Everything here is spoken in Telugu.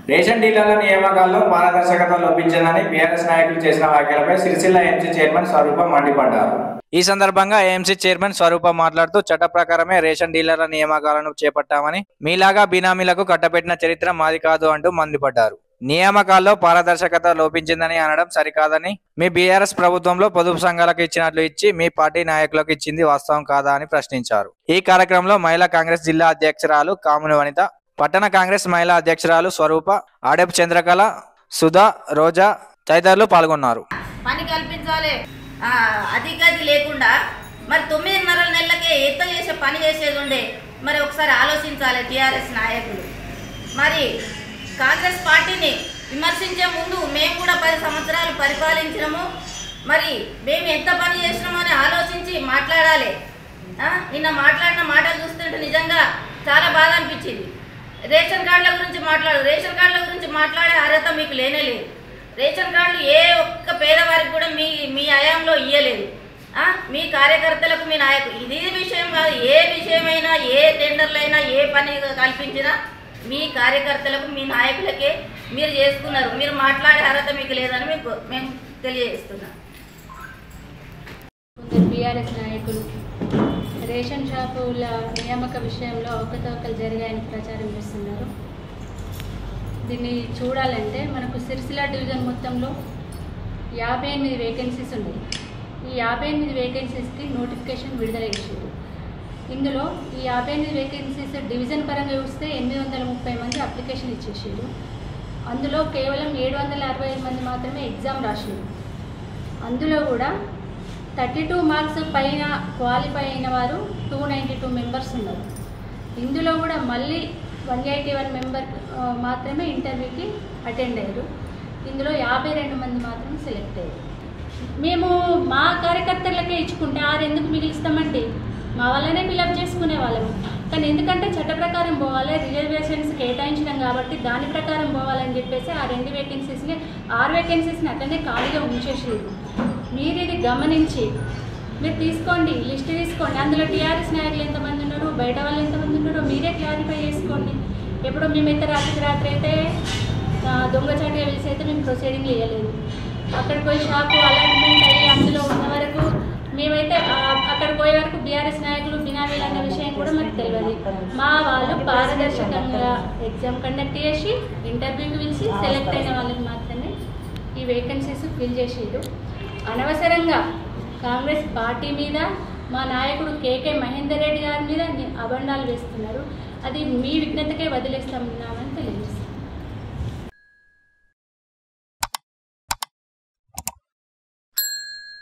రేషన్ డీలర్ల నియామకాల్లో పారదర్శకత లోపించిందని బీఆర్ఎస్ నాయకులు చేసిన వ్యాఖ్యలపై సిరిసిల్ల ఎంసీ చైర్మన్ స్వరూప మండిపడ్డారు ఈ సందర్భంగా ఏఎంసీ చైర్మన్ స్వరూప మాట్లాడుతూ చట్ట ప్రకారమే రేషన్ డీలర్ల నియామకాలను చేపట్టామని మీలాగా బినామీలకు కట్టబెట్టిన చరిత్ర మాది కాదు అంటూ మండిపడ్డారు నియామకాల్లో పారదర్శకత లోపించిందని అనడం సరికాదని మీ బీఆర్ఎస్ ప్రభుత్వంలో పొదుపు సంఘాలకు ఇచ్చినట్లు ఇచ్చి మీ పార్టీ నాయకులకు ఇచ్చింది వాస్తవం కాదా అని ప్రశ్నించారు ఈ కార్యక్రమంలో మహిళా కాంగ్రెస్ జిల్లా అధ్యక్షురాలు కాముని వనిత పట్టణ కాంగ్రెస్ మహిళా అధ్యక్షురాలు స్వరూప ఆడెపు చంద్రకళ సుధా రోజా తదితరులు పాల్గొన్నారు పని కల్పించాలి ఆ, అది గది లేకుండా మరి తొమ్మిదిన్నర నెలలకే ఎంత చేసే పని చేసేది ఉండే మరి ఒకసారి ఆలోచించాలి టీఆర్ఎస్ నాయకులు మరి కాంగ్రెస్ పార్టీని విమర్శించే ముందు మేము కూడా పది సంవత్సరాలు పరిపాలించినాము మరి మేము ఎంత పని చేసినామో అని ఆలోచించి మాట్లాడాలి ఆ, నిన్న మాట్లాడిన మాటలు చూస్తుంటే నిజంగా చాలా బాధ అనిపించింది రేషన్ కార్డుల గురించి మాట్లాడు రేషన్ కార్డుల గురించి మాట్లాడే అర్హత మీకు లేనే లేదు రేషన్ కార్డులు ఏ ఒక్క పేదవారికి కూడా మీ మీ హయాంలో ఇయ్యలేదు ఆ, మీ కార్యకర్తలకు మీ నాయకులు ఇది విషయం కాదు ఏ విషయమైనా ఏ టెండర్లైనా ఏ పని కల్పించినా మీ కార్యకర్తలకు మీ నాయకులకే మీరు చేసుకున్నారు మీరు మాట్లాడే అర్హత మీకు లేదని మీకు మేము తెలియజేస్తున్నాం కొందరు బీఆర్ఎస్ నాయకులు రేషన్ షాపుల నియామక విషయంలో అవకతవకలు జరిగాయని ప్రచారం చేస్తున్నారు దీన్ని చూడాలంటే మనకు సిరిసిల్ల డివిజన్ మొత్తంలో యాభై ఎనిమిది వేకెన్సీస్ ఉన్నాయి ఈ యాభై ఎనిమిది వేకెన్సీస్కి నోటిఫికేషన్ విడుదల చేశారు ఇందులో ఈ యాభై ఎనిమిది వేకెన్సీస్ డివిజన్ పరంగా చూస్తే ఎనిమిది వందల ముప్పై మంది అప్లికేషన్ ఇచ్చేసారు అందులో కేవలం ఏడు వందల అరవై ఐదు మంది మాత్రమే ఎగ్జామ్ రాశారు అందులో కూడా థర్టీ టూ మార్క్స్ పైన క్వాలిఫై అయిన వారు టూ నైంటీ టూ మెంబర్స్ ఉన్నారు ఇందులో కూడా మళ్ళీ వన్ ఎయిటీ వన్ మెంబర్ మాత్రమే ఇంటర్వ్యూకి అటెండ్ అయ్యారు ఇందులో యాభై రెండు మంది మాత్రమే సెలెక్ట్ అయ్యారు మేము మా కార్యకర్తలకే ఇచ్చుకుంటే ఆరు ఎందుకు మిగిలిస్తామండి మా వల్లనే ఫిలప్ చేసుకునే వాళ్ళము కానీ ఎందుకంటే చట్ట ప్రకారం పోవాలి రిజర్వేషన్స్ కేటాయించినాం కాబట్టి దాని ప్రకారం పోవాలని చెప్పేసి ఆ రెండు వేకెన్సీస్ని ఆరు వేకెన్సీస్ని అట్లనే ఖాళీగా ఉంచేసేది మీరు ఇది గమనించి మీరు తీసుకోండి లిస్ట్ తీసుకోండి అందులో టీఆర్ఎస్ నాయకులు ఎంతమంది ఉన్నారు బయట వాళ్ళు ఎంతమంది ఉన్నారో మీరే క్లారిఫై చేసుకోండి ఎప్పుడు మేమైతే రాత్రికి రాత్రి అయితే ఆ, దొంగచాటుగా పిలిచి అయితే మేము ప్రొసీడింగ్లు ఇవ్వలేదు అక్కడికి పోయి షాపు అలాట్మెంట్ అయ్యి అందులో ఉన్న వరకు మేమైతే ఆ, అక్కడికి పోయే వరకు బీఆర్ఎస్ నాయకులు బినామీలు అన్న విషయం కూడా మాకు తెలియదు మా వాళ్ళు పారదర్శకంగా ఎగ్జామ్ కండక్ట్ చేసి ఇంటర్వ్యూకి పిలిచి సెలెక్ట్ అయిన వాళ్ళకి మాత్రమే ఈ వేకెన్సీస్ ఫిల్ చేసేది అనవసరంగా కాంగ్రెస్ పార్టీ మీద మా నాయకుడు కేకే మహేందర్ రెడ్డి గారి మీద ని- అబండాలు వేస్తున్నారు అది మీ విఘ్నతకే వదిలేస్తామన్నామని